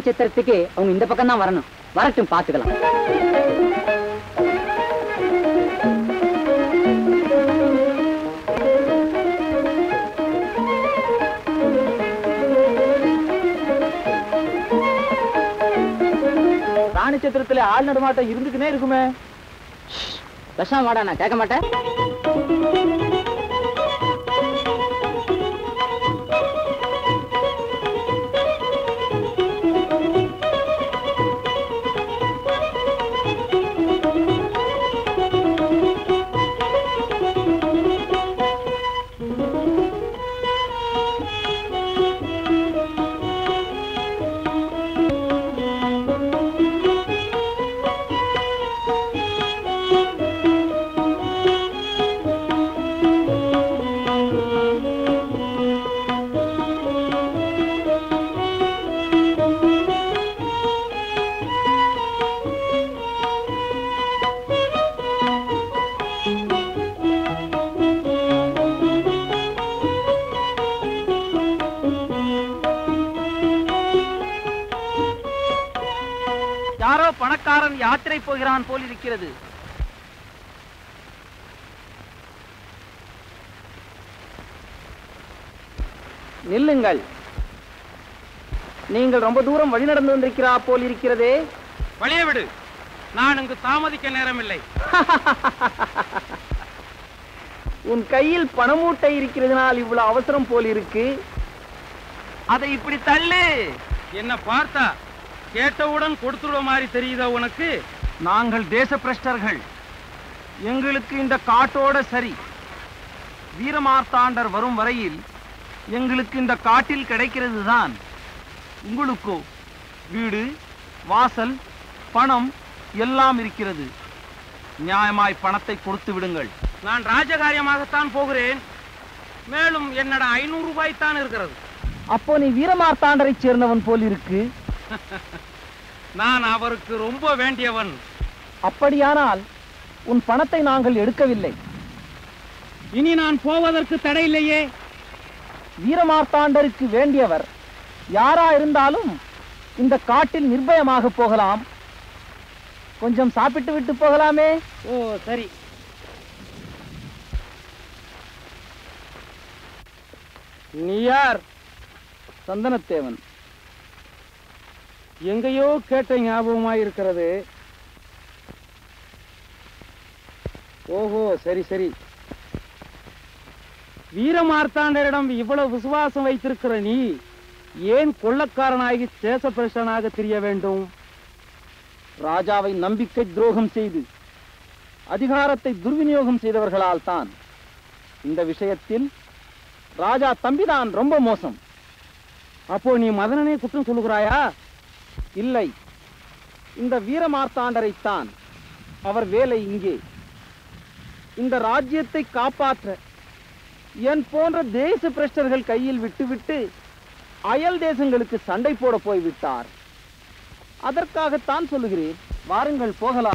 சித்திரத்துக்கு அவங்க இந்த பக்கம் தான் வரணும் வரட்டும் பாத்துக்கலாம் ராணி சத்திரத்துல ஆள் நடமாட்டம் இருந்துக்குனே இருக்குமே விஷம் வாடா நான் கேட்க மாட்டேன் யாரோ பணக்காரன் யாத்திரை போகிறான் போல் இருக்கிறது நில்லுங்கள் நீங்கள் ரொம்ப தூரம் வழி நடந்து வந்திருக்கிறா போல் இருக்கிறதே வழிய விடு நான் இங்கு தாமதிக்க நேரமில்லை உன் கையில் பணமூட்டை இருக்கிறதுனால் இவ்வளவு அவசரம் போல் இருக்கு அதை இப்படி தள்ளு என்ன பார்த்தா கேட்டவுடன் கொடுத்துடுவ மாதிரி தெரியுதா உனக்கு நாங்கள் தேச பிரஷ்டர்கள் எங்களுக்கு இந்த காட்டோட சரி வீரமார்த்தாண்டர் வரும் வரையில் எங்களுக்கு இந்த காட்டில் கிடைக்கிறது தான் உங்களுக்கோ வீடு வாசல் பணம் எல்லாம் இருக்கிறது நியாயமாய் பணத்தை கொடுத்து விடுங்கள் நான் ராஜகாரியமாகத்தான் போகிறேன் மேலும் என்னோட ஐநூறு ரூபாய் தான் இருக்கிறது அப்போ நீ வீரமார்த்தாண்டரை சேர்ந்தவன் போல் இருக்கு நான் அவருக்கு ரொம்ப வேண்டியவன் அப்படியானால் உன் பணத்தை நாங்கள் எடுக்கவில்லை இனி நான் போவதற்கு தடையில்லையே வீரமார்த்தாண்டருக்கு வேண்டியவர் யாரா இருந்தாலும் இந்த காட்டில் நிர்பயமாக போகலாம் கொஞ்சம் சாப்பிட்டு விட்டு போகலாமே ஓ சரி நீ யார் சந்தனத்தேவன் எங்கேயோ கேட்ட ஞாபகமாய் இருக்கிறது ஓஹோ சரி சரி வீரமார்த்தாண்டரிடம் இவ்வளவு விசுவாசம் வைத்திருக்கிற நீ ஏன் கொள்ளக்காரனாகி தேசப்பிரசனாக தெரிய வேண்டும் ராஜாவை நம்பிக்கை துரோகம் செய்து அதிகாரத்தை துர்விநியோகம் செய்தவர்களால் தான் இந்த விஷயத்தில் ராஜா தம்பிதான் ரொம்ப மோசம் அப்போ நீ மதனனே குற்றம் சொல்லுகிறாயா இல்லை இந்த வீரமார்த்தாண்டரைத்தான் அவர் வேலை இங்கே இந்த ராஜ்யத்தை காப்பாற்ற என் போன்ற தேச பிரஷ்டர்கள் கையில் விட்டுவிட்டு அயல் தேசங்களுக்கு சண்டை போட போய் விட்டார் அதற்காகத்தான் சொல்லுகிறேன் வாருங்கள் போகலாம்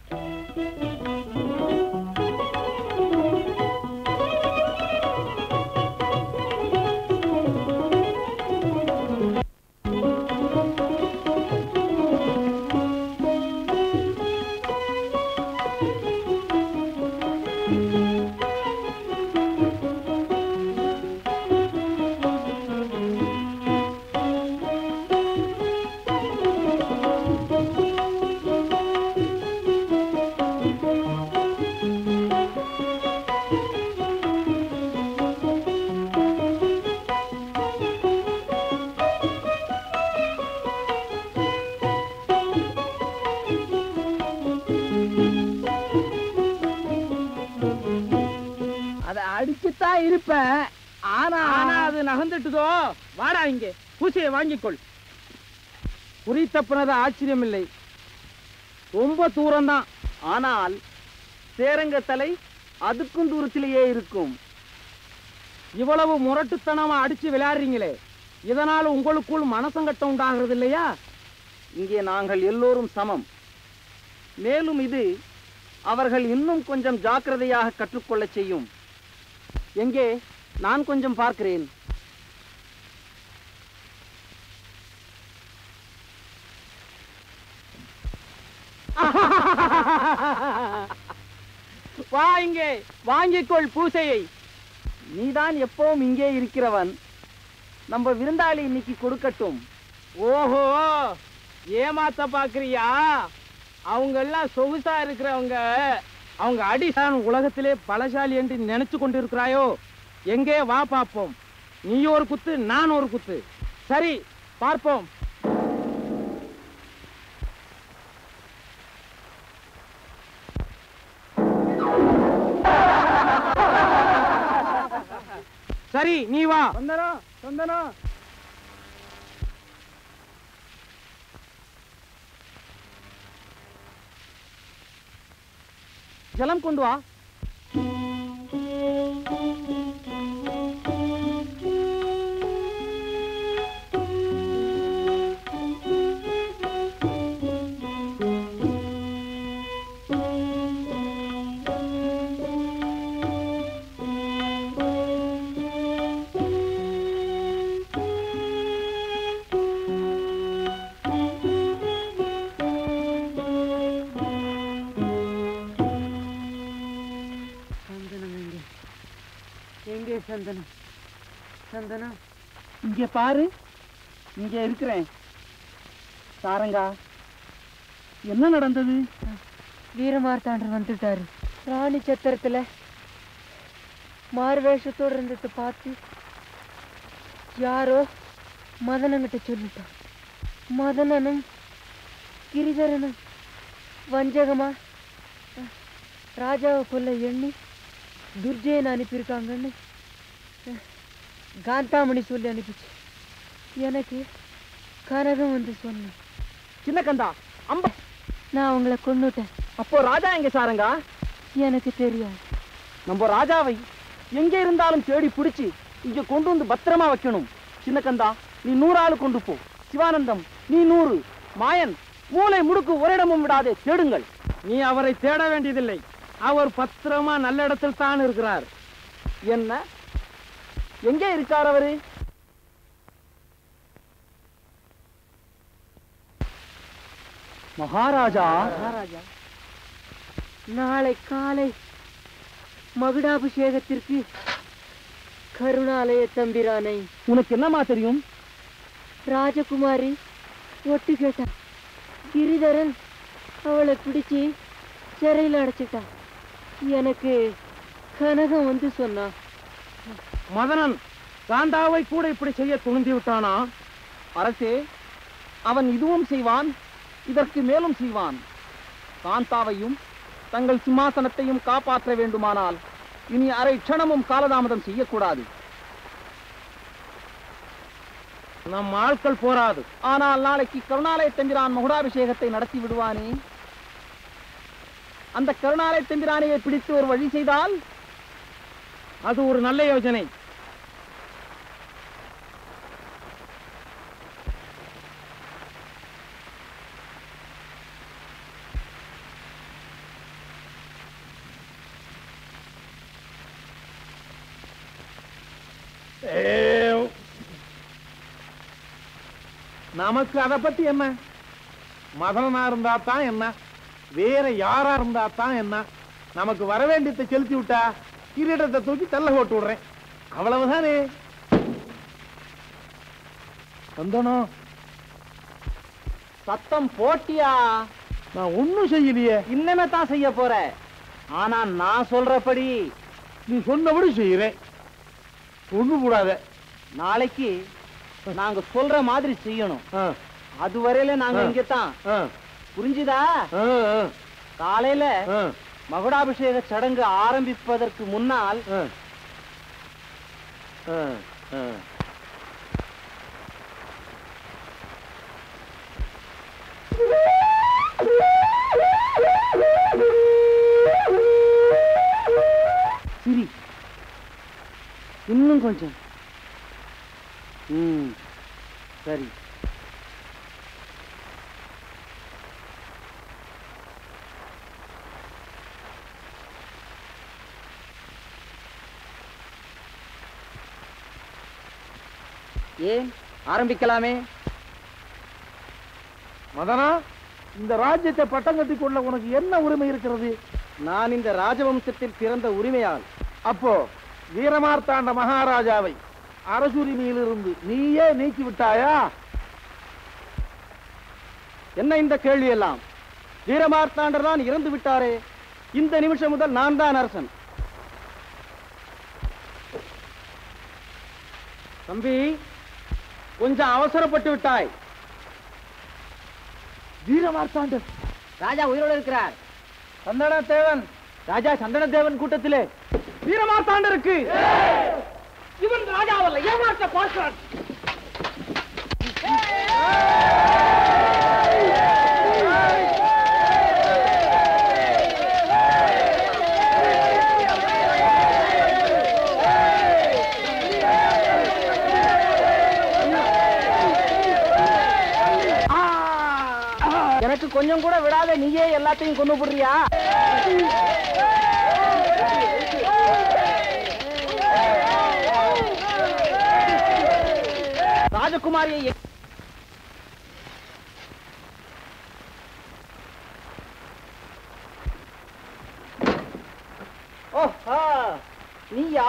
அதை அடிச்சுத்தான் இருப்பேன் ஆனா ஆனா அது நகர்ந்துட்டுதோ வாடா இங்க பூசையை வாங்கிக்கொள் குறி தப்புனது ஆச்சரியம் இல்லை ரொம்ப தூரம்தான் ஆனால் சேரங்க தலை அதுக்கும் தூரத்திலேயே இருக்கும் இவ்வளவு முரட்டுத்தனமா அடிச்சு விளையாடுறீங்களே இதனால உங்களுக்குள் மனசங்கட்டம் உண்டாகிறது இல்லையா இங்கே நாங்கள் எல்லோரும் சமம் மேலும் இது அவர்கள் இன்னும் கொஞ்சம் ஜாக்கிரதையாக கற்றுக்கொள்ளச் செய்யும் எங்கே நான் கொஞ்சம் பார்க்கிறேன் வா இங்கே வாங்கிக்கொள் பூசையை நீதான் எப்பவும் இங்கே இருக்கிறவன் நம்ம விருந்தாளி இன்னைக்கு கொடுக்கட்டும் ஓஹோ ஏமாத்த பாக்குறியா அவங்க எல்லாம் சொகுசா இருக்கிறவங்க அவங்க அடிசான் உலகத்திலே பலசாலி என்று நினைச்சு கொண்டிருக்கிறாயோ எங்கே வா பார்ப்போம் நீ ஒரு குத்து நான் ஒரு குத்து சரி பார்ப்போம் சரி நீ வா சந்தனம் சந்தனம் ஜலம் கொண்டு வா சந்தனம் எங்கே எங்கே சந்தனம் சந்தனம் இங்க பாரு இங்க இருக்கிறேன் சாரங்கா என்ன நடந்தது வீரமார்த்தாண்டர் வந்துட்டாரு ராணி சத்திரத்துல மாறுவேஷத்தோடு இருந்ததை பார்த்து யாரோ மதனங்கிட்ட சொல்லிட்டான் மதனனும் கிரிதரனும் வஞ்சகமா அஹ், ராஜாவை கொல்ல எண்ணி துர்ஜயனை அனுப்பியிருக்காங்கன்னு அஹ், காந்தாமணி சொல்லி அனுப்பிச்சு எனக்கு கனகம் வந்து சொன்னேன் சின்ன கந்தா அம்ப நான் அவங்கள கொன்னுட்டேன் அப்போ ராஜா எங்க சாரங்கா எனக்கு தெரியாது நம்ம ராஜாவை எங்க இருந்தாலும் தேடி பிடிச்சு இங்க கொண்டு வந்து பத்திரமா வைக்கணும் சின்ன கந்தா நீ நூறு ஆளு கொண்டு போ சிவானந்தம் நீ நூறு மாயன் மூளை முடுக்கு ஒரு இடமும் விடாதே தேடுங்கள் நீ அவரை தேட வேண்டியதில்லை அவர் பத்திரமா நல்ல இடத்தில் தான் இருக்கிறார் என்ன எங்கே இருக்கார் அவரு மகாராஜா மகாராஜா நாளை காலை மகுடாபிஷேகத்திற்கு கருணாலய தம்பிரானை உனக்கு என்னமா தெரியும் ராஜகுமாரி ஒட்டு கேட்டான் கிரிதரன் அவளை பிடிச்சு சிறையில் அடைச்சிட்டான் எனக்கு கனகம் வந்து சொன்னான் மதனன் காந்தாவை கூட இப்படி செய்ய துணிந்து விட்டானா அரசே அவன் இதுவும் செய்வான் இதற்கு மேலும் செய்வான் காந்தாவையும் தங்கள் சிம்மாசனத்தையும் காப்பாற்ற வேண்டுமானால் இனி அரை க்ஷணமும் காலதாமதம் செய்யக்கூடாது நம் ஆட்கள் போராது ஆனால் நாளைக்கு கருணாலய தம்பிரான் மகுடாபிஷேகத்தை நடத்தி விடுவானே அந்த கருணாலய தம்பிரானையை பிடித்து ஒரு வழி செய்தால் அது ஒரு நல்ல யோசனை நமக்கு அதை பத்தி என்ன மதனா இருந்தா தான் என்ன வேற யாரா இருந்தா தான் என்ன நமக்கு வர வேண்டியதை செலுத்தி விட்டா கிரீடத்தை தூக்கி தள்ள போட்டு விடுறேன் அவ்வளவுதானே சந்தனம் சத்தம் போட்டியா நான் ஒண்ணும் செய்யலையே இன்னமே தான் செய்ய போற ஆனா நான் சொல்றபடி நீ சொன்னபடி செய்யறேன் ஒண்ணு கூடாத நாளைக்கு நாங்க சொல்ற மாதிரி செய்யணும் ஆ, அது வரையில நாங்க ஆ. இங்கதான் ஆ, புரிஞ்சுதா ஆ, ஆ, காலையில ஆ, மகுடாபிஷேக சடங்கு ஆரம்பிப்பதற்கு முன்னால் ஆ. ஆ, ஆ. சிரி இன்னும் கொஞ்சம் ம் சரி ஏன் ஆரம்பிக்கலாமே மதனா இந்த ராஜ்யத்தை பட்டம் கட்டிக் கொள்ள உனக்கு என்ன உரிமை இருக்கிறது நான் இந்த ராஜவம்சத்தில் பிறந்த உரிமையால் அப்போ வீரமார்த்தாண்ட மகாராஜாவை அரசுரிமையிலிருந்து நீயே நீக்கி விட்டாயா என்ன இந்த கேள்வி எல்லாம் வீரமார்த்தாண்டர் தான் இறந்து விட்டாரே இந்த நிமிஷம் முதல் நான் தான் அரசன் தம்பி கொஞ்சம் அவசரப்பட்டு விட்டாய் வீரமார்த்தாண்டர் ராஜா உயிரோடு இருக்கிறார் சந்தன தேவன் ராஜா சந்தன தேவன் கூட்டத்திலே வீரமார்த்தாண்டருக்கு இவன் ராஜாவல்ல ஏமாற்ற பார்க்கிறான் எனக்கு கொஞ்சம் கூட விடாத நீயே எல்லாத்தையும் கொண்டு போடுறியா ராஜகுமாரியை எ- ஓஹா நீயா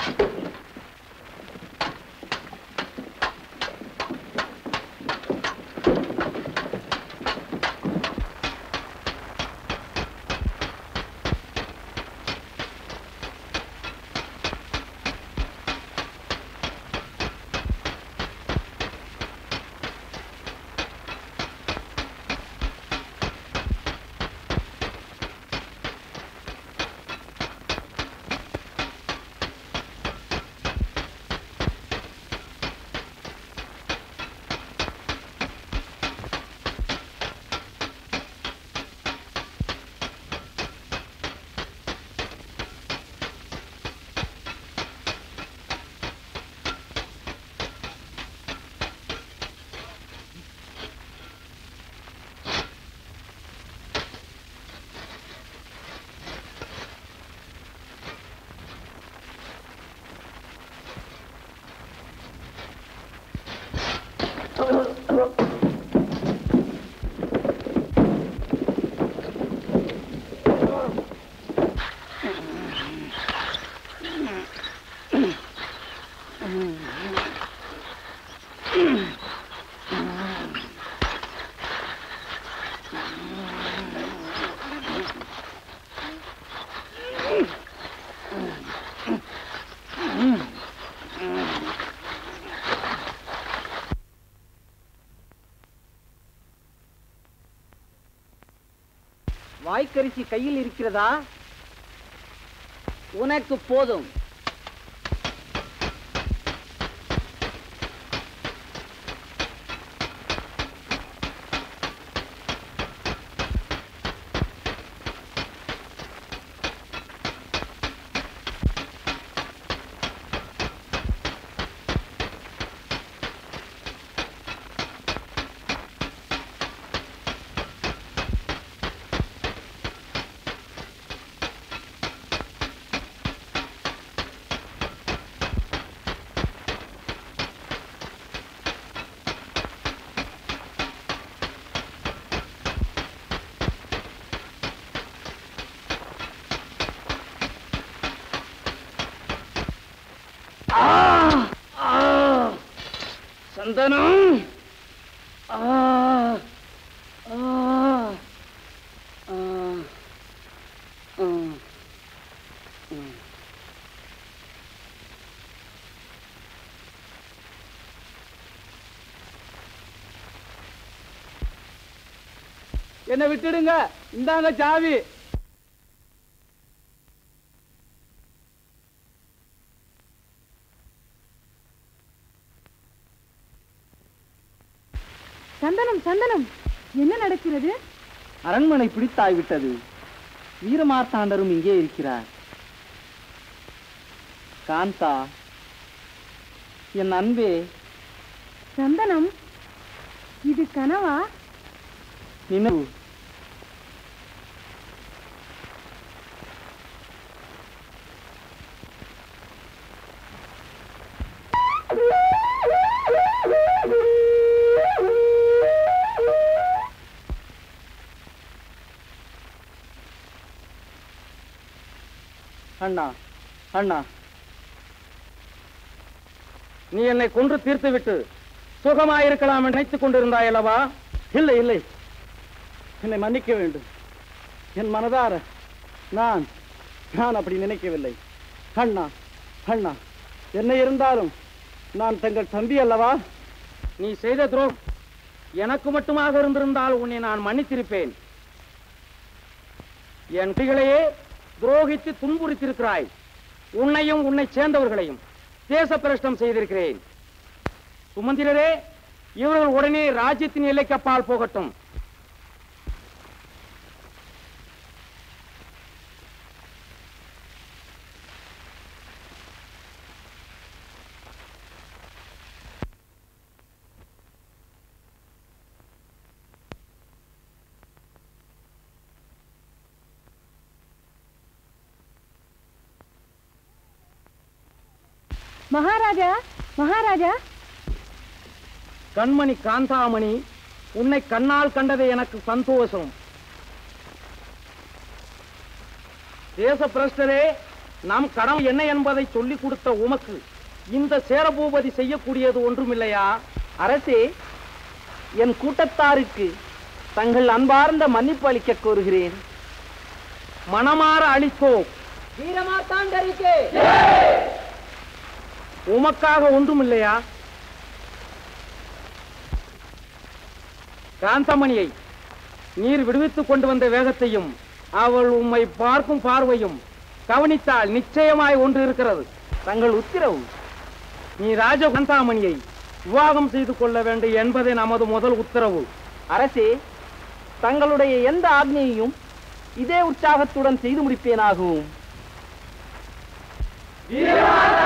வாய்க்கரிசி கையில் இருக்கிறதா உனக்கு போதும் சந்தனம் ஆ ஆ ஆ ஆ என்ன விட்டுடுங்க இந்தாங்க சாவி சந்தனம் சந்தனம் என்ன நடக்கிறது அரண்மனை பிடித்தாய்விட்டது வீரமார்த்தாண்டரும் இங்கே இருக்கிறார் காந்தா என் அன்பே சந்தனம் இது கனவா நினைவு அண்ணா அண்ணா நீ என்னை கொன்று தீர்த்து விட்டு சுகமாயிருக்கலாம் என்று நினைத்துக் கொண்டிருந்தாய் அல்லவா இல்லை இல்லை என்னை மன்னிக்க வேண்டும் என் மனதார நான் நான் அப்படி நினைக்கவில்லை அண்ணா அண்ணா என்ன இருந்தாலும் நான் தங்கள் தம்பி அல்லவா நீ செய்த துரோகம் எனக்கு மட்டுமாக இருந்திருந்தால் உன்னை நான் மன்னித்திருப்பேன் என் பிள்ளையே துரோகித்து துன்புறுத்திருக்கிறாய் உன்னையும் உன்னை சேர்ந்தவர்களையும் தேச பிரஷ்டம் செய்திருக்கிறேன் சுமந்திரரே இவர்கள் உடனே ராஜ்யத்தின் எல்லைக்கு அப்பால் போகட்டும் மகாராஜா மகாராஜா கண்மணி காந்தாமணி உன்னை கண்ணால் கண்டது எனக்கு சந்தோஷம் தேச பிரஷ்டரே நம் கடமை என்ன என்பதை சொல்லிக் கொடுத்த உமக்கு இந்த சேரபூபதி செய்யக்கூடியது ஒன்றுமில்லையா அரசே என் கூட்டத்தாருக்கு தங்கள் அன்பார்ந்த மன்னிப்பு அளிக்க கோருகிறேன் மனமாற அளித்தோ வீரமாத்தாண்டரிக்கு உமக்காக ஒன்றுமில்லையா காந்தமணியை நீர் விடுவித்துக் கொண்டு வந்த வேகத்தையும் அவள் உம்மை பார்க்கும் பார்வையும் கவனித்தால் நிச்சயமாய் ஒன்று இருக்கிறது தங்கள் உத்தரவு நீ ராஜ காந்தாமணியை விவாகம் செய்து கொள்ள வேண்டும் என்பதே நமது முதல் உத்தரவு அரசே தங்களுடைய எந்த ஆக்ஞையையும் இதே உற்சாகத்துடன் செய்து முடிப்பேனாகும் வீரமாத்தாண்டரிக்கு